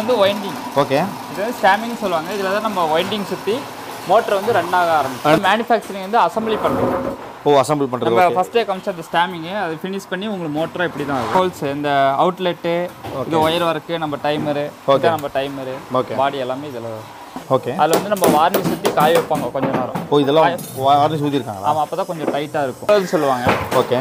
வந்து ஒயிண்டிங் ஓகே இது வந்து ஸ்டாமிங் சொல்லுவாங்க இதில் தான் நம்ம ஒயிண்டிங் சுற்றி மோட்டர் வந்து ரன் ஆக ஆரம்பிக்கும் மேனுஃபேக்சரிங் வந்து அசம்பிளி பண்ணுறோம் ஓ அசம்பிள் பண்ணுறது நம்ம ஃபஸ்ட்டே காமிச்ச அந்த ஸ்டாமிங்கு அது ஃபினிஷ் பண்ணி உங்களுக்கு மோட்டராக இப்படி தான் ஹோல்ஸ் இந்த அவுட்லெட்டு இது ஒயர் ஒர்க்கு நம்ம டைமரு Okay. நம்ம டைமரு Okay. பாடி எல்லாமே இதில் ஓகே அதில் வந்து நம்ம வார்னி சுற்றி காய வைப்பாங்க கொஞ்ச நேரம் ஓ இதெல்லாம் வார்னிஷ் ஊற்றிருக்காங்களா ஆமாம் அப்போ தான் கொஞ்சம் டைட்டாக இருக்கும் அது சொல்லுவாங்க ஓகே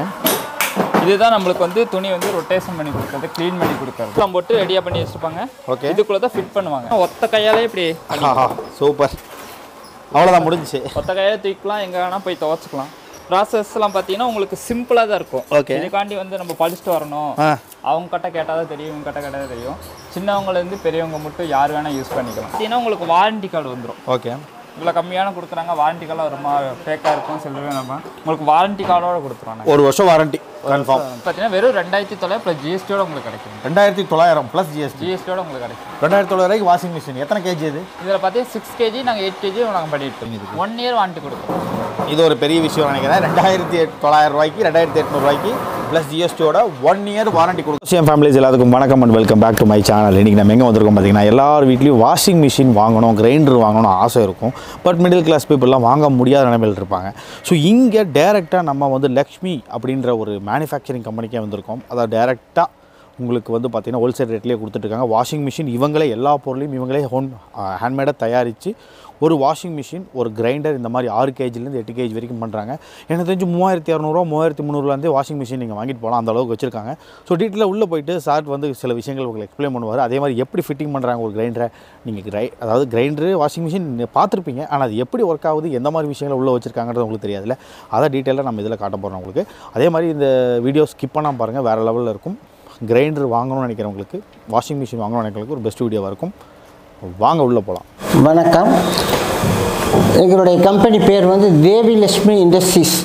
இதுதான் நம்மளுக்கு வந்து துணி வந்து ரொட்டேஷன் பண்ணி கொடுக்கறது க்ளீன் பண்ணி கொடுக்கறது எல்லாம் போட்டு ரெடியாக பண்ணி வச்சுருப்பாங்க ஓகே இதுக்குள்ளே தான் ஃபிட் பண்ணுவாங்க ஒத்த கையாலே இப்படி பண்ணி ஆஹா சூப்பர் அவ்வளோதான் முடிஞ்சுச்சு ஒத்த கையாலே தூக்கிக்கலாம் எங்கே வேணால் போய் துவச்சிக்கலாம் ப்ராசஸ்லாம் பார்த்தீங்கன்னா உங்களுக்கு சிம்பிளாக தான் இருக்கும் Okay. இதுக்காண்டி வந்து நம்ம படிச்சுட்டு வரணும் ஆ அவங்க கிட்ட கேட்டால் தான் தெரியும் இவங்க கிட்ட கேட்டால் தான் தெரியும் சின்னவங்கலேருந்து பெரியவங்க மட்டும் யார் வேணால் யூஸ் பண்ணிக்கலாம் பார்த்தீங்கன்னா உங்களுக்கு வாரண்டி கார்டு வந்துடும் ஓகே இவ்வளோ கம்மியான கொடுக்குறாங்க வாரண்டி கார்டு ரொம்ப ஃபேக்காக இருக்கும் சொல்லவே நம்ம உங்களுக்கு வாரண்டி கார்டோட கொடுத்துருவாங்க ஒரு வருஷம் வாரண்டி கன்ஃபார்ம் பார்த்தீங்கன்னா வெறும் ரெண்டாயிரத்தி தொள்ளாயிரம் ப்ளஸ் ஜிஎஸ்டியோட உங்களுக்கு கிடைக்கும் ரெண்டாயிரத்தி தொள்ளாயிரம் ப்ளஸ் ஜிஎஸ்டி ஜிஎஸ்டியோட உங்களுக்கு கிடைக்கும் ரெண்டாயிரத்தி தொள்ளாயிரம் வாஷிங் மிஷின் எத்தனை கேஜி இது இதில் பார்த்தீங்கன்னா சிக்ஸ் கேஜி நாங்கள் எயிட் கேஜி நாங்கள் பண்ணிட்டு இருக்கோம் ஒன் இயர் வாரண்டி கொடுக்குறோம் இது ஒரு பெரிய விஷயம் நினைக்கிறேன் ரெண்டாயிரத்தி எட் தொள்ளாயிரம் ரூபாய்க்கு ரெண்டாயிரத்தி எட்நூறுவாய்க்கு ப்ளஸ் ஜிஎஸ்டியோட ஒன் இயர் வாரண்டி கொடுக்கும் சிஎம் ஃபேமிலிஸ் எல்லாத்துக்கும் வணக்கம் and welcome back to my channel இன்றைக்கி நம்ம எங்கே வந்திருக்கோம் பார்த்தீங்கன்னா எல்லார் வீட்லேயும் வாஷிங் மிஷின் வாங்கணும் கிரைண்டர் வாங்கணும் ஆசை இருக்கும் பட் மிடில் கிளாஸ் பீப்புளெலாம் வாங்க முடியாத நிலைமையில் இருப்பாங்க ஸோ இங்கே டேரெக்டாக நம்ம வந்து லக்ஷ்மி அப்படின்ற ஒரு மேனுஃபேக்சரிங் கம்பெனிக்கே வந்திருக்கோம் அதாவது டேரெக்டாக உங்களுக்கு வந்து பார்த்தீங்கன்னா ஹோல்சேல் ரேட்லேயே கொடுத்துட்ருக்காங்க வாஷிங் மிஷின் இவங்களே எல்லா பொருளையும் இவங்களே ஹோன் ஹேண்ட்மேடாக தயாரித்து ஒரு வாஷிங் மிஷின் ஒரு கிரைண்டர் இந்த மாதிரி ஆறு கேஜிலேருந்து எட்டு கேஜி வரைக்கும் பண்ணுறாங்க எனக்கு தெரிஞ்சு மூவாயிரத்தி இரநூறுவா மூவாயிரத்தி முந்நூறுலேருந்து வாஷிங் மிஷின் நீங்கள் வாங்கிட்டு போகலாம் அந்த அளவுக்கு வச்சிருக்காங்க ஸோ டீட்டெயிலாக உள்ளே போயிட்டு சார் வந்து சில விஷயங்கள் உங்களுக்கு எக்ஸ்பிளைன் பண்ணுவார் அதே மாதிரி எப்படி ஃபிட்டிங் பண்ணுறாங்க ஒரு கிரைண்டரை நீங்கள் கிரை அதாவது கிரைண்டரு வாஷிங் மிஷின் பார்த்துருப்பீங்க ஆனால் அது எப்படி ஒர்க் ஆகுது எந்த மாதிரி விஷயங்களை உள்ளே வச்சிருக்காங்கன்றது உங்களுக்கு தெரியாதுல்ல அதை டீட்டெயிலாக நம்ம இதில் காட்ட போகிறோம் உங்களுக்கு அதே மாதிரி இந்த வீடியோ ஸ்கிப் பண்ணாமல் பாருங்கள் வேறு லெவலில் இருக்கும் கிரைண்டர் வாங்கணும்னு நினைக்கிறவங்களுக்கு வாஷிங் மிஷின் வாங்கணும்னு நினைக்கிறவங்களுக்கு ஒரு பெஸ்ட் வீடியோவாக இருக்கும் வாங்க உள்ளே போகலாம் வணக்கம் எங்களுடைய கம்பெனி பேர் வந்து தேவி லட்சுமி இண்டஸ்ட்ரீஸ்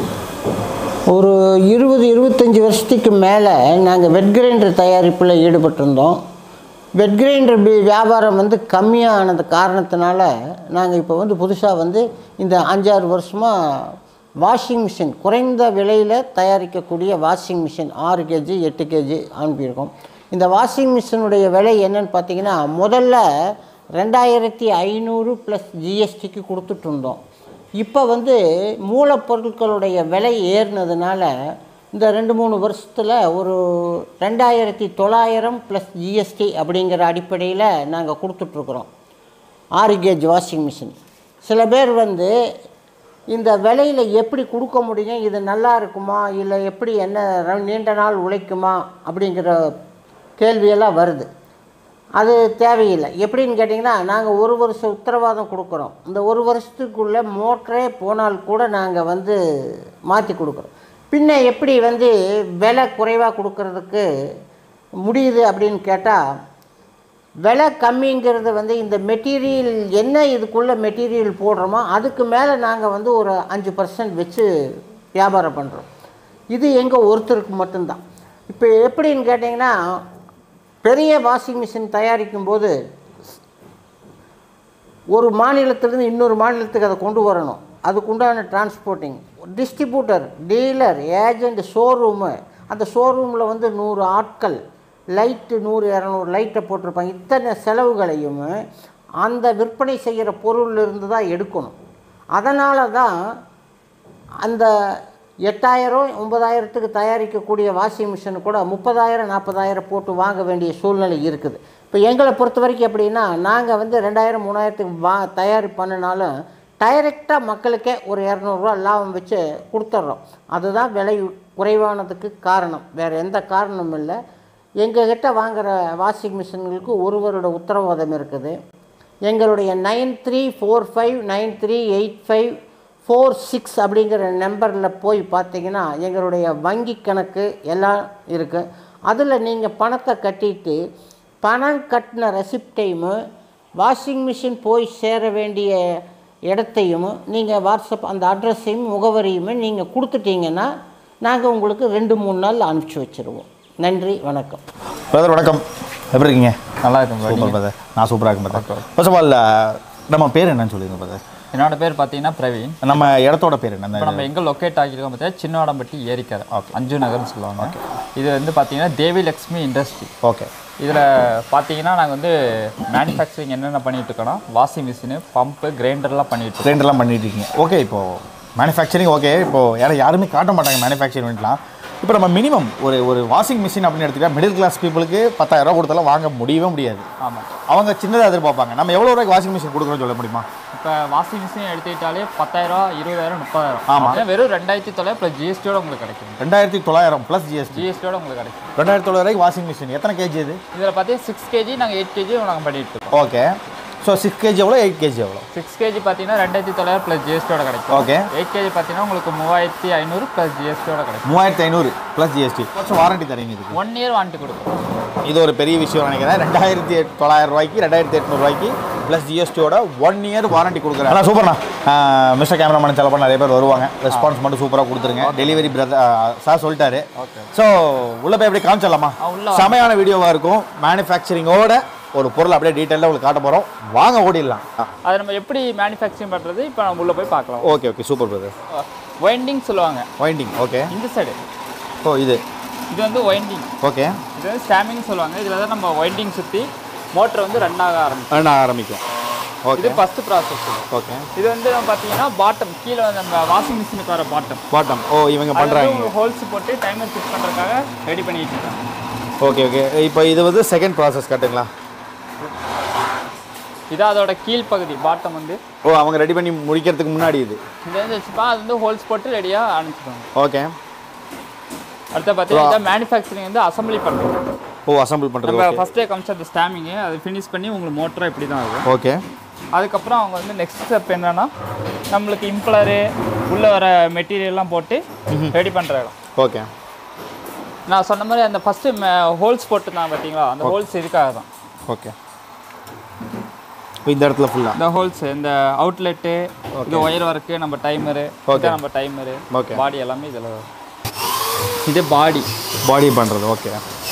ஒரு இருபது இருபத்தஞ்சி வருஷத்துக்கு மேலே நாங்கள் வெட் கிரைண்டர் தயாரிப்பில் ஈடுபட்டிருந்தோம் வெட் கிரைண்டர் பி வியாபாரம் வந்து கம்மியாக ஆனது காரணத்தினால நாங்கள் இப்போ வந்து புதுசாக வந்து இந்த அஞ்சாறு வருஷமாக வாஷிங் மிஷின் குறைந்த விலையில் தயாரிக்கக்கூடிய வாஷிங் மிஷின் ஆறு கேஜி எட்டு கேஜி அனுப்பியிருக்கோம் இந்த வாஷிங் மிஷினுடைய விலை என்னன்னு பார்த்தீங்கன்னா முதல்ல ரெண்டாயிரத்தி ஐநூறு ப்ளஸ் ஜிஎஸ்டிக்கு கொடுத்துட்டு இருந்தோம் இப்போ வந்து மூலப்பொருட்களுடைய விலை ஏறினதுனால இந்த ரெண்டு மூணு வருஷத்தில் ஒரு ரெண்டாயிரத்தி தொள்ளாயிரம் ப்ளஸ் ஜிஎஸ்டி அப்படிங்கிற அடிப்படையில் நாங்கள் கொடுத்துட்ருக்குறோம் ஆறு கேஜ் வாஷிங் மிஷின் சில பேர் வந்து இந்த விலையில் எப்படி கொடுக்க முடியும் இது நல்லா இருக்குமா இல்லை எப்படி என்ன ர- நீண்ட நாள் உழைக்குமா அப்படிங்கிற கேள்வியெல்லாம் வருது அது தேவையில்லை எப்படின்னு கேட்டிங்கன்னா நாங்கள் ஒரு வருஷம் உத்தரவாதம் கொடுக்குறோம் இந்த ஒரு வருஷத்துக்குள்ளே மோட்டரே போனால் கூட நாங்கள் வந்து மாற்றி கொடுக்குறோம் பின்ன எப்படி வந்து விலை குறைவாக கொடுக்கறதுக்கு முடியுது அப்படின்னு கேட்டால் விலை கம்மிங்கிறது வந்து இந்த மெட்டீரியல் என்ன இதுக்குள்ளே மெட்டீரியல் போடுறோமோ அதுக்கு மேலே நாங்கள் வந்து ஒரு அஞ்சு பர்சன்ட் வச்சு வியாபாரம் பண்ணுறோம் இது எங்கள் ஒருத்தருக்கு மட்டும்தான் இப்போ எப்படின்னு கேட்டிங்கன்னா பெரிய வாஷிங் மிஷின் தயாரிக்கும் போது ஒரு மாநிலத்திலேருந்து இன்னொரு மாநிலத்துக்கு அதை கொண்டு வரணும் அதுக்குண்டான transporting distributor dealer agent showroom அந்த ஷோரூமில் வந்து நூறு ஆட்கள் லைட்டு நூறு இரநூறு லைட்டை போட்டிருப்பாங்க இத்தனை செலவுகளையும் அந்த விற்பனை செய்கிற பொருளிலிருந்து தான் எடுக்கணும் அதனால தான் அந்த எட்டாயிரம் ஒன்பதாயிரத்துக்கு தயாரிக்கக்கூடிய வாஷிங் மிஷின் கூட முப்பதாயிரம் நாற்பதாயிரம் போட்டு வாங்க வேண்டிய சூழ்நிலை இருக்குது இப்போ எங்களை பொறுத்த வரைக்கும் எப்படின்னா நாங்கள் வந்து ரெண்டாயிரம் மூணாயிரத்துக்கு வா தயார் பண்ணினாலும் டைரெக்டாக மக்களுக்கே ஒரு இரநூறுவா லாபம் வச்சு கொடுத்துட்றோம் அதுதான் விலை குறைவானதுக்கு காரணம் வேறு எந்த காரணமும் இல்லை எங்ககிட்ட வாங்குகிற வாஷிங் மிஷின்களுக்கு ஒரு வருட உத்தரவாதம் இருக்குது எங்களுடைய nine three four five nine three eight five four six அப்படிங்கிற நம்பரில் போய் பார்த்தீங்கன்னா எங்களுடைய வங்கி கணக்கு எல்லாம் இருக்குது அதில் நீங்கள் பணத்தை கட்டிட்டு பணம் கட்டின ரெசிப்டையும் வாஷிங் மிஷின் போய் சேர வேண்டிய இடத்தையும் நீங்கள் வாட்ஸ்அப் அந்த அட்ரஸையும் முகவரியுமே நீங்கள் கொடுத்துட்டீங்கன்னா நாங்கள் உங்களுக்கு ரெண்டு மூணு நாள் அனுப்பிச்சி வச்சுருவோம் நன்றி வணக்கம் பிரதர் வணக்கம் எப்படி இருக்கீங்க நல்லா இருக்கும் bro. சூப்பர் பிரதர் நான் சூப்பராக இருக்கேன் பிரதர் ஃபர்ஸ்ட் ஆஃப் ஆல் நம்ம பேர் என்னன்னு சொல்லிடுங்க பிரதர் என்னோட பேர் பார்த்தீங்கன்னா பிரவீன் நம்ம இடத்தோட பேர் என்ன இப்போ நம்ம எங்கே லொக்கேட் ஆகியிருக்கோம் பார்த்தீங்கன்னா சின்னவடம்பட்டி ஏரிக்கரை அஞ்சு நகர்னு சொல்லுவாங்க இது வந்து பார்த்தீங்கன்னா தேவி லக்ஷ்மி இண்டஸ்ட்ரி ஓகே இதில் பார்த்தீங்கன்னா நாங்கள் வந்து மேனுஃபேக்சரிங் என்னென்ன பண்ணிட்டு இருக்கோம்னா வாஷிங் மிஷினு பம்பு கிரைண்டர்லாம் பண்ணிட்டு இருக்கோம் கிரைண்டர்லாம் பண்ணிட்டு இருக்கீங்க ஓகே இப்போ மேனுஃபேக்சரிங் ஓகே இப்போ யாரும் யாருமே காட்ட மாட்டாங்க மேனுஃபேக்சரிங்லாம் இப்போ நம்ம மினிமம் ஒரு ஒரு வாஷிங் மிஷின் அப்படின்னு எடுத்துக்கிட்டா மிடில் கிளாஸ் பீப்புளுக்கு பத்தாயிரம் ரூபா கொடுத்தாலும் வாங்க முடியவே முடியாது ஆமாம் அவங்க சின்னதாக எதிர்பார்ப்பாங்க நம்ம எவ்வளோ ரூபாய்க்கு வாஷிங் மிஷின் கொடுக்குறோம்னு சொல்ல முடியுமா இப்போ வாஷிங் மிஷின் எடுத்துக்கிட்டாலே பத்தாயிரம் இருபதாயிரம் முப்பதாயிரம் ஆமா. அப்படின்னா வெறும் ரெண்டாயிரத்தி தொள்ளாயிரம் ப்ளஸ் ஜிஎஸ்டியோட உங்களுக்கு கிடைக்கும் ரெண்டாயிரத்தி தொள்ளாயிரம் ப்ளஸ் ஜிஎஸ்டி ஜிஎஸ்டியோட உங்களுக்கு கிடைக்கும் ரெண்டாயிரத்தி தொள்ளாயிரம் வாஷிங் மிஷின் எத்தனை கேஜி இது இதில் பார்த்தீங்கன்னா சிக்ஸ் கேஜி நாங்கள் எயிட் கேஜி நாங்கள் பண்ணிட்டு இருக்கோம் ஓகே ஸோ சிக்ஸ் கேஜி எவ்வளோ எயிட் கேஜி எவ்வளோ சிக்ஸ் கேஜி பார்த்தீங்கன்னா ரெண்டாயிரத்தி தொள்ளாயிரம் ப்ளஸ் ஜிஎஸ்டியோட கிடைக்கும் ஓகே எயிட் கேஜி பார்த்தீங்கன்னா உங்களுக்கு மூவாயிரத்தி ஐநூறு ப்ளஸ் ஜிஎஸ்டியோட கிடைக்கும் மூவாயிரத்தி ஐநூறு ப்ளஸ் ஜிஎஸ்டி வருஷம் வாரண்டி தரீங்க இதுக்கு ஒன் இயர் வாரண்டி கொடுக்கும் இது ஒரு பெரிய விஷயம் நினைக்கிறேன் ரெண்டாயிரத்தி தொள்ளாயிரம் ரூபாய்க்கு ரெண்டாயிரத்தி எட்நூறுவாய்க்கு ப்ளஸ் ஜிஎஸ்டியோட ஒன் இயர் வாரண்டி கொடுக்குறேன் ஆனால் சூப்பர்ண்ணா மிஸ்டர் கேமராமேன் செலவு நிறைய பேர் வருவாங்க ரெஸ்பான்ஸ் மட்டும் சூப்பராக கொடுத்துருங்க டெலிவரி பிரதர் சார் சொல்லிட்டாரு ஸோ உள்ள போய் அப்படியே காமிச்சிடலாமா ஆ, உள்ள செமையான வீடியோவாக இருக்கும் மேனுஃபேக்சரிங்கோட ஒரு பொருள் அப்படியே டீட்டெயிலாக உங்களுக்கு காட்ட போகிறோம் வாங்க ஓடிடலாம் அதை நம்ம எப்படி மேனுஃபேக்சரிங் பண்ணுறது இப்போ நம்ம உள்ளே போய் பார்க்கலாம் okay okay super brother winding சொல்லுவாங்க வைண்டிங் ஓகே இந்த சைடு ஓ இது இது வந்து வைண்டிங் ஓகே இது வந்து ஸ்டாமிங் சொல்லுவாங்க இதில் தான் நம்ம வைண்டிங் சுற்றி மோட்டர் வந்து ரன் ஆக ஆரம்பிக்கும் நான் ஆரம்பிக்கும் ஓகே இது ஃபஸ்ட்டு ப்ராசஸ் ஓகே இது வந்து நம்ம பார்த்தீங்கன்னா பாட்டம் கீழே வந்து நம்ம வாஷிங் மிஷினுக்கு வர பாட்டம் பாட்டம் ஓ இவங்க பண்ணுறாங்க ஹோல்ஸ் போட்டு டைமர் ஃபிட் பண்ணுறதுக்காக ரெடி பண்ணிட்டு இருக்காங்க ஓகே ஓகே இப்போ இது வந்து செகண்ட் ப்ராசஸ் கட்டுங்களா இது அதோட கீழ் பகுதி பாட்டம் வந்து ஓ அவங்க ரெடி பண்ணி முடிக்கிறதுக்கு முன்னாடி இது இது வந்து வச்சுப்பா அது வந்து ஹோல்ஸ் போட்டு ரெடியாக அனுப்பிச்சிடுவாங்க ஓகே அடுத்து பார்த்தீங்கன்னா மேனுஃபேக்சரிங் வந்து அசம்பிளி பண்ணுறோம் ஓ அசம்பிள் பண்ணுறது நம்ம ஓகே ஃபஸ்ட்டே காமிச்ச அந்த ஸ்டாமிங்கு அதை ஃபினிஷ் பண்ணி உங்களுக்கு மோட்டராக இப்படி தான் ஆகும் ஓகே அதுக்கப்புறம் அவங்க வந்து நெக்ஸ்ட் ஸ்டெப் என்னன்னா நம்மளுக்கு இம்ப்ளரு உள்ளே வர மெட்டீரியல்லாம் போட்டு ரெடி பண்ணுற இடம் ஓகே நான் சொன்ன மாதிரி அந்த ஃபஸ்ட்டு ஹோல்ஸ் போட்டு தான் பார்த்தீங்களா அந்த ஹோல்ஸ் இதுக்காக தான் ஓகே இந்த இடத்துல ஃபுல்லாக இந்த ஹோல்ஸ் இந்த அவுட்லெட்டு இது ஒயர் ஒர்க்கு நம்ம டைமரு Okay. நம்ம டைமரு Okay. பாடி எல்லாமே இதில் வரும் இது பாடி பாடி பண்ணுறது ஓகே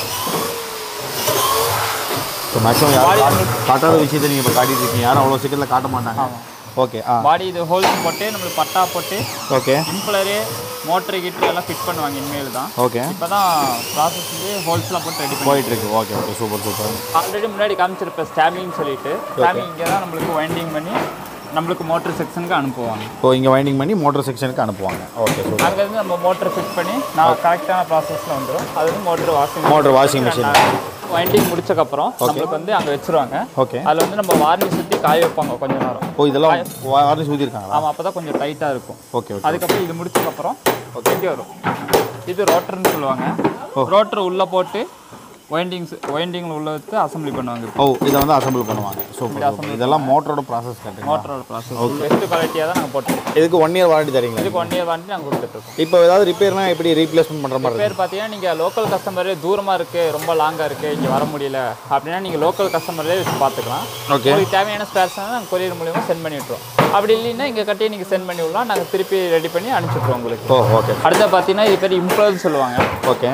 இப்போ மேக்ஸிமம் யாரும் காட்டாத விஷயத்தை நீங்கள் இப்போ காட்டிட்டு இருக்கீங்க யாரும் அவ்வளோ சீக்கிரத்தில் காட்ட மாட்டாங்க ஓகே ஆ பாடி இது ஹோல்ஸ் போட்டு நம்மளுக்கு பட்டா போட்டு ஓகே இம்ப்ளரு மோட்டரு கிட்ரு எல்லாம் ஃபிட் பண்ணுவாங்க இனிமேல் தான் ஓகே இப்போ தான் ப்ராசஸ் வந்து ஹோல்ஸ்லாம் போட்டு ரெடி பண்ணி போயிட்டு இருக்கு okay okay super super already முன்னாடி காமிச்சிருப்பேன் ஸ்டாமிங் சொல்லிட்டு ஸ்டாமிங் இங்கே தான் நம்மளுக்கு வைண்டிங் பண்ணி நம்மளுக்கு மோட்டர் செக்ஷனுக்கு அனுப்புவாங்க ஸோ இங்கே வைண்டிங் பண்ணி மோட்டர் செக்ஷனுக்கு அனுப்புவாங்க ஓகே சூப்பர் அங்கேருந்து நம்ம மோட்டர் ஃபிட் பண்ணி நான் கரெக்டான ப்ராசஸில் வந்துடும் அது வந்து motor washing motor washing machine winding முடிச்சக்கப்புறம் நம்மளுக்கு வந்து அங்கே வச்சிருவாங்க ஓகே அதில் வந்து நம்ம வார்னி சுற்றி காய வைப்பாங்க கொஞ்ச நேரம் ஓ இதெல்லாம் வாரண்டி ஊற்றிருக்காங்களா ஆமாம் அப்போ தான் கொஞ்சம் டைட்டாக இருக்கும் ஓகே ஓகே அதுக்கப்புறம் இது முடிச்சக்கப்புறம் இங்கே வரும் இது ரோட்டர்னு சொல்லுவாங்க ரோட்டர் உள்ளே போட்டு வைண்டிங்ஸ் வைண்டிங்கில் உள்ள வச்சு அசம்பிளி பண்ணுவாங்க ஓ இதை வந்து அசம்பிள் பண்ணுவாங்க சூப்பர் சூப்பர் இதெல்லாம் மோட்டரோட ப்ராசஸ் கட்டுங்க மோட்டரோட ப்ராசஸ் பெஸ்ட் குவாலிட்டியாக தான் நாங்கள் போட்டுருக்கோம் இதுக்கு ஒன் இயர் வாரண்டி தரீங்களா இதுக்கு ஒன் இயர் வாண்டி நாங்கள் கொடுத்துட்ருக்கோம் இப்போ ஏதாவது ரிப்பேர்னா எப்படி ரீப்ளேஸ்மெண்ட் பண்ணுற மாதிரி பேர் பார்த்தீங்கன்னா நீங்கள் லோக்கல் கஸ்டமர் தூரமாக இருக்குது ரொம்ப லாங்காக இருக்குது இங்கே வர முடியல அப்படின்னா நீங்கள் லோக்கல் கஸ்டமர்லேயே வச்சு பார்த்துக்கலாம் ஓகே உங்களுக்கு தேவையான ஸ்பேர்ஸ்னால் நாங்கள் கொரியர் மூலியமாக சென்ட் பண்ணி விட்ருவோம் அப்படி இல்லைன்னா இங்கே கட்டி நீங்கள் சென்ட் பண்ணி விடலாம் நாங்கள் திருப்பி ரெடி பண்ணி அனுப்பிச்சுட்ருவோம் உங்களுக்கு ஓ ஓகே அடுத்து பார்த்தீங்கன்னா இது பேர் இம்ப்ளர்னு சொல்லுவாங்க ஓகே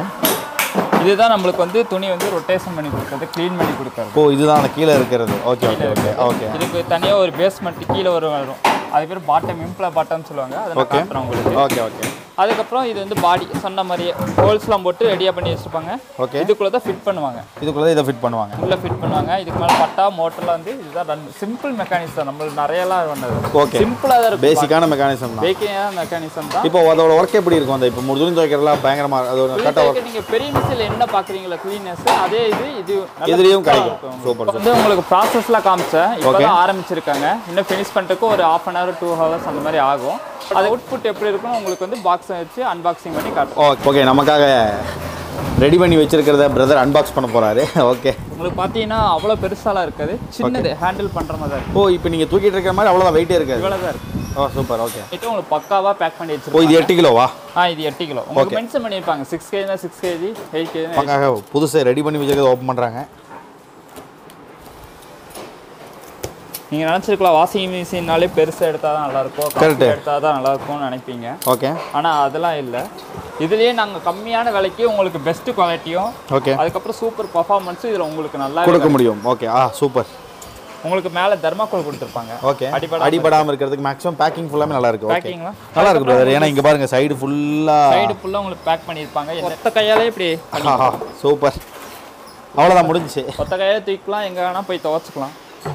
இதுதான் நம்மளுக்கு வந்து துணி வந்து ரொட்டேஷன் பண்ணி கொடுக்குறது க்ளீன் பண்ணி கொடுக்குறது ஓ இதுதான் அந்த கீழே இருக்கிறது ஓகே ஓகே ஓகே ஓகே இதுக்கு தனியாக ஒரு பேஸ்மெண்ட் கீழே ஒரு வரும் அது பேர் பாட்டம் இம்ப்ளா பாட்டம் சொல்லுவாங்க அதை நான் Okay. காட்டுறேன் உங்களுக்கு ஓகே ஓகே அதுக்கப்புறம் இது வந்து பாடி சொன்ன மாதிரியே ஹோல்ஸ்லாம் போட்டு ரெடியாக பண்ணி வச்சுருப்பாங்க ஓகே இதுக்குள்ளே தான் ஃபிட் பண்ணுவாங்க இதுக்குள்ளே இதை ஃபிட் பண்ணுவாங்க உள்ள ஃபிட் பண்ணுவாங்க இதுக்கு மேலே பட்டா மோட்டர்லாம் வந்து இதுதான் ரன் சிம்பிள் மெக்கானிசம் நம்மளுக்கு நிறையலாம் பண்ணது Okay. சிம்பிளாக தான் இருக்கும் பேசிக்கான மெக்கானிசம் தான் பேக்கிங்கான மெக்கானிசம் தான் இப்போ அதோட ஒர்க் எப்படி இருக்கும் அந்த இப்போ துணி துவைக்கிறதுலாம் பயங்கரமாக அது ஒரு கட்ட ஒர்க் நீங்கள் பெரிய மிஷினில் என்ன பார்க்குறீங்களா க்ளீனஸ் அதே இது இது நல்லா இதுலேயும் simple-ஆ கிடைக்கும் இருக்கும். சூப்பர் இப்போ வந்து உங்களுக்கு ப்ராசஸ்லாம் காமிச்சேன் இப்போ தான் ஆரம்பிச்சிருக்காங்க இன்னும் ஃபினிஷ் பண்ணுறதுக்கு ஒரு half an hour two hours அந்த மாதிரி ஆகும் அது அவுட்புட் எப்படி இருக்குன்னு உங்களுக்கு வந்து பாக்ஸை வச்சு அன்பாக்சிங் பண்ணி காட்டுறோம் ஓகே ஓகே நமக்காக ரெடி பண்ணி வச்சிருக்கிறத பிரதர் அன்பாக்ஸ் பண்ண போகிறாரு ஓகே உங்களுக்கு பார்த்தீங்கன்னா அவ்வளோ பெருசாலாம் இருக்காது சின்னது ஹேண்டில் பண்ணுற மாதிரி தான் ஓ இப்போ நீங்கள் தூக்கிட்டு இருக்கிற மாதிரி அவ்வளோதான் வெயிட்டே இருக்காது இவ்வளோ தான் இருக்கு ஓ சூப்பர் ஓகே இது உங்களுக்கு பக்காவாக பேக் பண்ணி ஓ வச்சிருக்கோம் இது எட்டு கிலோவா ஆ இது எட்டு கிலோ உங்களுக்கு மென்ஷன் பண்ணியிருப்பாங்க சிக்ஸ் கேஜினா சிக்ஸ் கேஜி எயிட் கேஜி பக்காக புதுசாக ரெடி பண்ணி வச்சிருக்கிறத ஓப்பன் பண்ணுறாங்க நீங்கள் நினச்சிருக்கலாம் வாஷிங் மிஷின்னாலே பெருசாக எடுத்தால் தான் நல்லாயிருக்கும் Correct. எடுத்தால் தான் நல்லாயிருக்கும்னு நினைப்பீங்க ஓகே ஆனால் அதெல்லாம் இல்லை இதுலேயே நாங்கள் கம்மியான விலைக்கு உங்களுக்கு பெஸ்ட் குவாலிட்டியும் ஓகே அதுக்கப்புறம் சூப்பர் பர்ஃபார்மன்ஸும் இதில் உங்களுக்கு நல்லா கொடுக்க முடியும் ஓகே ஆ சூப்பர் உங்களுக்கு மேலே தர்மாக்கோல் கொடுத்துருப்பாங்க ஓகே அடிபடாம அடிபடாம இருக்கிறதுக்கு மேக்ஸிமம் பேக்கிங் ஃபுல்லாமே நல்லா இருக்கு ஓகே பேக்கிங்லாம் நல்லா இருக்கு பிரதர் ஏன்னா இங்க பாருங்க சைடு ஃபுல்லா சைடு ஃபுல்லாக உங்களுக்கு பேக் பண்ணியிருப்பாங்க ஒத்த கையாலே இப்படி சூப்பர் அவ்வளோதான் முடிஞ்சுச்சு ஒத்த கையாலே தூக்கலாம் எங்கே வேணால் போய் துவச்சிக்கலாம்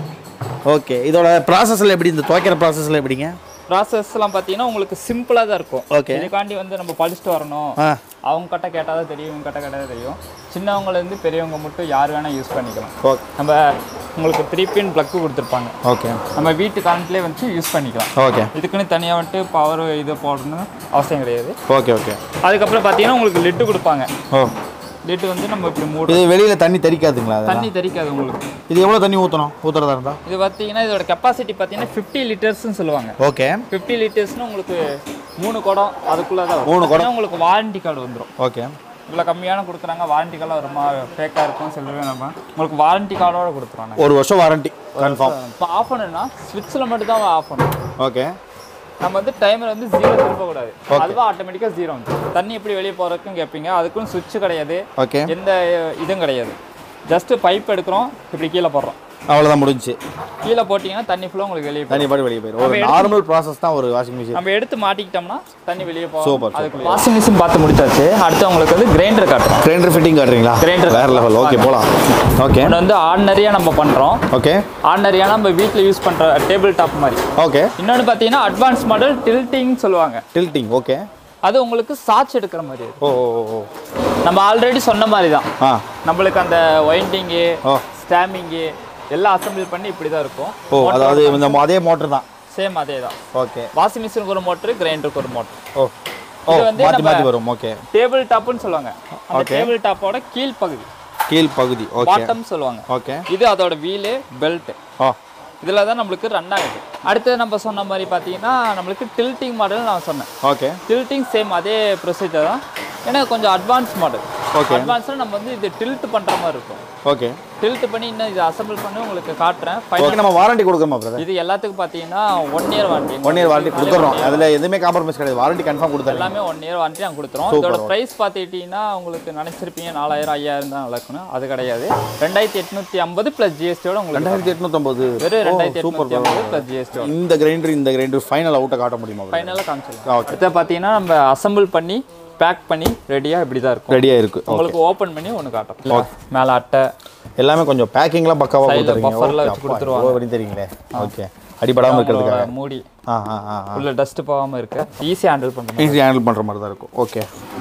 ஓகே இதோட ப்ராசஸ்ல எப்படி இந்த துவைக்கிற ப்ராசஸ்ல எப்படிங்க ப்ராசஸ்லாம் பார்த்தீங்கன்னா உங்களுக்கு சிம்பிளாக தான் இருக்கும் Okay. இதுக்காண்டி வந்து நம்ம படிச்சுட்டு வரணும் ஆ அவங்க கட்ட கேட்டால் தான் தெரியும் இவங்க கட்ட கேட்டால் தான் தெரியும் சின்னவங்கலேருந்து பெரியவங்க மட்டும் யார் வேணால் யூஸ் பண்ணிக்கலாம் ஓகே நம்ம உங்களுக்கு த்ரீ பின் ப்ளக்கு கொடுத்துருப்பாங்க ஓகே நம்ம வீட்டு கரண்ட்லேயே வந்து யூஸ் பண்ணிக்கலாம் ஓகே இதுக்குன்னு தனியாக வந்துட்டு பவர் இது போடணும்னு அவசியம் கிடையாது ஓகே ஓகே அதுக்கப்புறம் பார்த்தீங்கன்னா உங்களுக்கு லிட்டு கொடுப்பாங்க ஓ லிட்டு வந்து நம்ம இப்படி மூடு இது வெளியில தண்ணி தெறிக்காதுங்களா அதெல்லாம் தண்ணி தெறிக்காது உங்களுக்கு இது எவ்வளோ தண்ணி ஊற்றணும் ஊற்றுறதா இருந்தா இது பார்த்தீங்கன்னா இதோட கெப்பாசிட்டி பார்த்தீங்கன்னா ஃபிஃப்டி லிட்டர்ஸ்னு சொல்லுவாங்க ஓகே ஃபிஃப்டி லிட்டர்ஸ்னு உங்களுக்கு மூணு குடம் அதுக்குள்ளே தான் மூணு குடம். ஆனா உங்களுக்கு வாரண்டி கார்டு வந்துடும் ஓகே இவ்வளோ கம்மியான கொடுக்குறாங்க வாரண்டி கார்டு ரொம்ப ஃபேக்காக இருக்கும் சொல்லவே நம்ம உங்களுக்கு வாரண்டி கார்டோட கொடுத்துருவாங்க ஒரு வருஷம் வாரண்டி கன்ஃபார்ம் இப்போ ஆஃப் பண்ணணும்னா ஸ்விட்சில் மட்டும் தான் ஆஃப் பண்ணணும் ஓகே நம்ம வந்து டைமர் வந்து ஜீரோ திருப்பக்கூடாது அதுவா ஆட்டோமேட்டிக்காக ஜீரோ வந்து தண்ணி எப்படி வெளியே போகிறதுக்கும் கேட்பீங்க அதுக்கும் சுவிட்ச் கிடையாது ஓகே எந்த இதுவும் கிடையாது ஜஸ்ட்டு பைப் எடுக்கிறோம் இப்படி கீழே போடுறோம் அவ்வளோதான் முடிஞ்சுச்சு கீழே போட்டிங்கன்னா தண்ணி ஃபுல்லாக உங்களுக்கு வெளியே போகும் தண்ணி பாட்டு வெளியே போயிடும் ஒரு நார்மல் ப்ராசஸ் தான் ஒரு வாஷிங் மிஷின் நம்ம எடுத்து மாட்டிக்கிட்டோம்னா தண்ணி வெளியே Super, போகும் அதுக்கு வாஷிங் மிஷின் பார்த்து முடிச்சாச்சு அடுத்து உங்களுக்கு வந்து கிரைண்டர் காட்டுறோம் கிரைண்டர் ஃபிட்டிங் காட்டுறீங்களா Grinder. வேற லெவல் ஓகே போகலாம் ஓகே ஒன்று வந்து ஆர்டினரியாக நம்ம பண்ணுறோம் ஓகே ஆர்டினரியாக நம்ம வீட்டில் யூஸ் பண்ணுற டேபிள் டாப் மாதிரி ஓகே இன்னொன்று பார்த்தீங்கன்னா அட்வான்ஸ் மாடல் டில்ட்டிங் சொல்லுவாங்க டில்ட்டிங் ஓகே அது உங்களுக்கு சாட்சி எடுக்கிற மாதிரி இருக்கும் ஓ ஓ ஓ, ஓ நம்ம ஆல்ரெடி சொன்ன மாதிரி தான் ஆ நம்மளுக்கு அந்த ஒயிண்டிங்கு ஓ ஸ்டாமிங்கு எல்லாம் அசம்பிள் பண்ணி இப்படி தான் இருக்கும் ஓ அதாவது இந்த ம- அதே மோட்டர் தான் சேம் அதே தான் ஓகே வாஷிங் மிஷினுக்கு ஒரு மோட்ரு கிரைண்டருக்கு ஒரு மோட்ரு ஓ ஓ இது வந்து மாற்றி நம்ம- மாற்றி வரும் ஓகே டேபிள் டாப்னு சொல்லுவாங்க அந்த Okay. டேபிள் டாப்போட கீழ் பகுதி கீழ் பகுதி ஓகே பாட்டம் சொல்லுவாங்க ஓகே இது அதோட வீலு பெல்ட் ஓ இதில் தான் நம்மளுக்கு ரன் ஆகுது அடுத்து நம்ம சொன்ன மாதிரி பார்த்தீங்கன்னா நம்மளுக்கு டில்ட்டிங் மாடல் நான் சொன்னேன் ஓகே டில்ட்டிங் சேம் அதே ப்ரொசீஜர் தான் ஏன்னா கொஞ்சம் அட்வான்ஸ் மாடல் Okay. அட்வான்ஸில் நம்ம வந்து இது டில்ட் பண்ணுற மாதிரி இருக்கும் ஓகே டில்ட் பண்ணி இன்னும் இது அசம்பிள் பண்ணி உங்களுக்கு காட்டுறேன் Final- ஓகே நம்ம வாரண்டி கொடுக்குறோமா பிரதர் இது எல்லாத்துக்கும் பார்த்தீங்கன்னா one year warranty one year warranty கொடுத்துறோம் அதில் எதுவுமே காம்ப்ரமைஸ் கிடையாது வாரண்டி கன்ஃபார்ம் கொடுத்துறேன் எல்லாமே ஒன் இயர் வாரண்டி நாங்கள் கொடுத்துறோம் Super, இதோட okay. ப்ரைஸ் பார்த்துக்கிட்டிங்கன்னா உங்களுக்கு நினச்சிருப்பீங்க நாலாயிரம் ஐயாயிரம் தான் நடக்கணும் அது கிடையாது ரெண்டாயிரத்தி எட்நூற்றி ஐம்பது ப்ளஸ் ஜிஎஸ்டியோட உங்களுக்கு ரெண்டாயிரத்தி எட்நூத்தொம்பது வெறும் ரெண்டாயிரத்தி சூப்பர் எட்நூற்றி ஐம்பது ப்ளஸ் ஜிஎஸ்டியோட இந்த கிரைண்டர் இந்த கிரைண்டர் ஃபைனல் அவுட்டை காட்ட முடியுமா ஃபைனலாக காமிச்சிடலாம் ஓகே அடுத்து பார்த்தீங்கன்னா நம்ம அசம்பிள் பண்ணி பேக் பண்ணி ரெடியாக இப்படி தான் இருக்கும் ரெடியாக இருக்கு ஓகே உங்களுக்கு ஓப்பன் பண்ணி ஒன்று காட்டும் மேலே அட்டை எல்லாமே கொஞ்சம் பேக்கிங்லாம் பக்காவாக Side ல கொடுத்துறீங்க buffer ல ஓகே வச்சு அப்பா, கொடுத்துருவாங்க. இவ்வளோ வரையும் தெரியுங்களே ஓகே அடிபடாமல் இருக்கிறதுக்காக உங்களோட மூடி ஆ ஆ ஆ ஆ உள்ள டஸ்ட் போகாமல் இருக்க ஈஸியாக ஹேண்டில் பண்ணுங்க ஈஸி ஹேண்டில் பண்ணுற மாதிரி தான் இருக்கும் ஓகே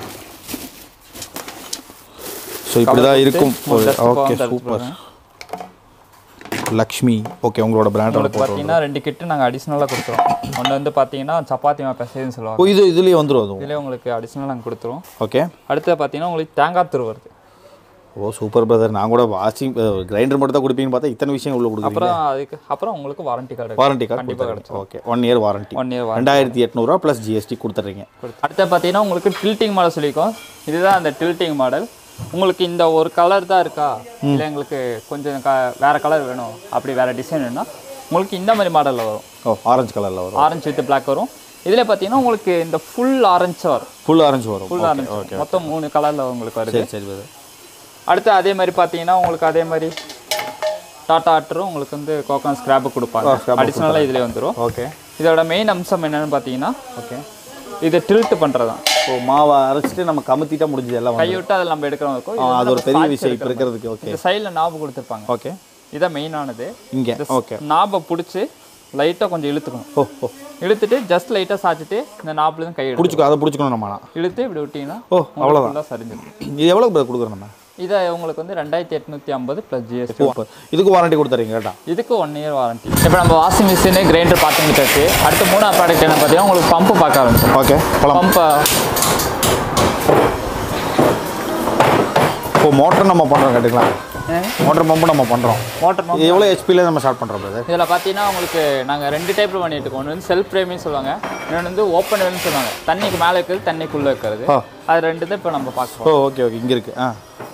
ஸோ இப்படி தான் இருக்கும் மூணு dust ஓகே போகாம தடுத்து சூப்பர் பாருங்க. லக்ஷ்மி ஓகே உங்களோட பிராண்டோட உங்களுக்கு பார்த்தீங்கன்னா ரெண்டு கிட்டு நாங்கள் அடிஷ்னலாக கொடுத்துருவோம் ஒன்று வந்து பார்த்தீங்கன்னா சப்பாத்தி மா பெசைன்னு சொல்லுவாங்க ஓ இது இதுலேயே வந்துடும் அதுவும் இதுலேயே உங்களுக்கு அடிஷ்னலாக நாங்கள் கொடுத்துருவோம் ஓகே அடுத்து பார்த்தீங்கன்னா உங்களுக்கு தேங்காய் துரு வருது ஓ சூப்பர் பிரதர் நான் கூட வாஷிங் கிரைண்டர் மட்டும் தான் கொடுப்பீங்கன்னு பார்த்தா இத்தனை விஷயம் உள்ள கொடுக்குறீங்க அப்புறம் அதுக்கு அப்புறம் உங்களுக்கு வாரண்டி கார்டு வாரண்டி கார்டு கண்டிப்பாக கொடுத்துருங்க okay one year warranty one year ரெண்டாயிரத்தி எட்நூறுவா ப்ளஸ் ஜிஎஸ்டி கொடுத்துட்றீங்க அடுத்து பார்த்தீங்கன்னா உங்களுக்கு டில்ட்டிங் மாடல் சொல்லியிருக்கோம் இதுதான் அந்த டில்ட்டிங் மாடல் உங்களுக்கு இந்த ஒரு கலர் தான் இருக்கா இல்லை எங்களுக்கு கொஞ்சம் க வேறு கலர் வேணும் அப்படி வேறு டிசைன் வேணும்னா உங்களுக்கு இந்த மாதிரி மாடலில் வரும் ஓ ஆரஞ்சு கலரில் வரும் ஆரஞ்சு வித் பிளாக் வரும் இதில் பார்த்தீங்கன்னா உங்களுக்கு இந்த ஃபுல் ஆரஞ்சு வரும் ஃபுல் ஆரஞ்சு வரும் ஃபுல் ஆரஞ்சு மொத்தம் மூணு கலரில் உங்களுக்கு வருது சரி சரி பிரதர் அடுத்து அதே மாதிரி பார்த்தீங்கன்னா உங்களுக்கு அதே மாதிரி டாட்டா ஆட்டரும் உங்களுக்கு வந்து கோகன் ஸ்கிராப்பு கொடுப்பாங்க scrap அடிஷ்னலாக இதில் வந்துடும் ஓகே இதோட மெயின் அம்சம் என்னன்னு பார்த்தீங்கன்னா ஓகே இதை டில்ட் பண்ணுறது தான் ஓ மாவை அரைச்சிட்டு நம்ம கமுத்திட்டா முடிஞ்சது எல்லாம் வந்து கைவிட்டு அதில் நம்ம எடுக்கிறோம் இருக்கும் ஆ, அது ஒரு பெரிய விஷயம் இப்போ இருக்கிறதுக்கு ஓகே இந்த சைடில் நாபு கொடுத்துருப்பாங்க ஓகே இதான் மெயினானது இங்கே ஓகே நாபை பிடிச்சி லைட்டாக கொஞ்சம் இழுத்துக்கணும் ஓ ஓ இழுத்துட்டு ஜஸ்ட் லைட்டாக சாய்ச்சிட்டு இந்த நாப்புலேருந்து கை எடுத்து பிடிச்சிக்கோ அதை பிடிச்சிக்கணும் நம்ம ஆனால் இழுத்து இப்படி விட்டிங்கன்னா ஓ அவ்வளோதான் ஃபுல்லாக சரிஞ்சிடும் இது எவ்வளோ பிரதர் கொடுக்குறோம் நம்ம இதை உங்களுக்கு வந்து ரெண்டாயிரத்தி எட்நூற்றி ஐம்பது ப்ளஸ் ஜிஎஸ்டி சூப்பர் இதுக்கு வாரண்டி கொடுத்துறீங்க கேட்டா இதுக்கு ஒன் இயர் வாரண்டி இப்போ நம்ம வாஷிங் மிஷினு கிரைண்டர் பார்த்து முடிச்சாச்சு அடுத்து மூணாவது ப்ராடக்ட் என்ன பார்த்தீங்கன்னா உங்களுக்கு பம்பு பார்க்க ஆரம்பிச்சோம் ஓகே போலாம் பம்பை இப்போ மோட்டர் நம்ம பண்ணுறோம் கேட்டுக்கலாம் மோட்டர் பம்பு நம்ம பண்ணுறோம் மோட்டர் பம்ப் இது எவ்வளோ ஹெச்பியில் நம்ம ஸ்டார்ட் பண்ணுறோம் பிரதர் இதில் பார்த்தீங்கன்னா உங்களுக்கு நாங்கள் ரெண்டு டைப்பில் பண்ணிட்டு இருக்கோம் ஒன்று வந்து செல்ஃப் ஃப்ரேமின்னு சொல்லுவாங்க இன்னொன்று வந்து ஓப்பன் வேல்னு சொல்லுவாங்க தண்ணிக்கு மேலே இருக்கிறது தண்ணிக்குள்ளே இருக்கிறது ஆ. அது ரெண்டு தான் இப்போ நம்ம ஓ பார்க்குறோம் ஓகே ஓகே இங்கே இருக்குது ஆ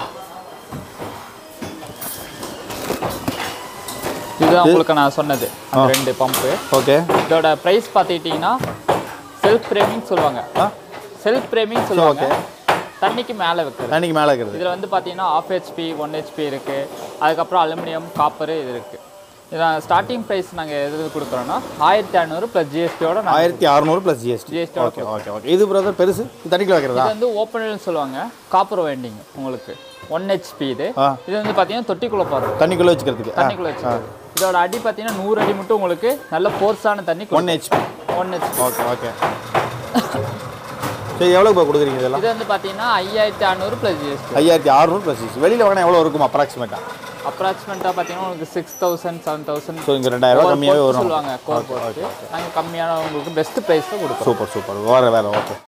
இதுதான் உங்களுக்கு நான் சொன்னது அந்த ரெண்டு பம்பு ஓகே இதோட ப்ரைஸ் பார்த்துக்கிட்டிங்கன்னா செல்ஃப் ஃப்ரேமிங் சொல்லுவாங்க ஆ செல்ஃப் ஃப்ரேமிங் சொல்லுவாங்க தண்ணிக்கு மேலே வைக்கிறது தண்ணிக்கு மேலே இருக்கிறது இதில் வந்து பார்த்தீங்கன்னா ஆஃப் ஹெச்பி ஒன் ஹெச்பி இருக்குது அதுக்கப்புறம் அலுமினியம் காப்பரு இது இருக்குது இதான் ஸ்டார்டிங் ப்ரைஸ் நாங்கள் எது கொடுக்குறோன்னா ஆயிரத்தி ஐநூறு ப்ளஸ் ஜிஎஸ்டியோட நாங்கள் ஆயிரத்தி அறநூறு plus GST GST okay okay okay இது பிரதர் பெருசு இது தண்ணிக்குள்ள வைக்கிறதா இது வந்து ஓப்பனில்னு சொல்லுவாங்க காப்பர் வைண்டிங் உங்களுக்கு ஒன் ஹெச்பி இது ஆ. இது வந்து பார்த்தீங்கன்னா தொட்டிக்குள்ளே போடுறது தண்ணிக்குள்ள வச்சுக்கிறதுக்கு தண்ணிக்குள்ளே வச்சுக்கிறது இதோட அடி பார்த்தீங்கன்னா நூறு அடி மட்டும் உங்களுக்கு நல்ல ஃபோர்ஸான தண்ணி one HP one HP okay okay சரி எவ்வளோ இப்போ கொடுக்குறீங்க இதெல்லாம் இது வந்து பார்த்தீங்கன்னா ஐயாயிரத்தி அறநூறு ப்ளஸ் ஜிஎஸ்டி ஐயாயிரத்தி அறநூறு ப்ளஸ் ஜிஎஸ்டி வெளியில் வாங்கினா எவ்வளோ இருக்கும் அப்ராக்சிமேட்டாக அப்ராக்சிமேட்டாக பார்த்தீங்கன்னா உங்களுக்கு six thousand seven thousand so இங்கே ரெண்டாயிரம் ரூபா கம்மியாகவே வரும் சொல்லுவாங்க கோர் போட்டு நாங்கள் கம்மியான உங்களுக்கு பெஸ்ட் ப்ரைஸில் கொடுக்குறோம் சூப்பர் சூப்பர் வேறு வேறு ஓகே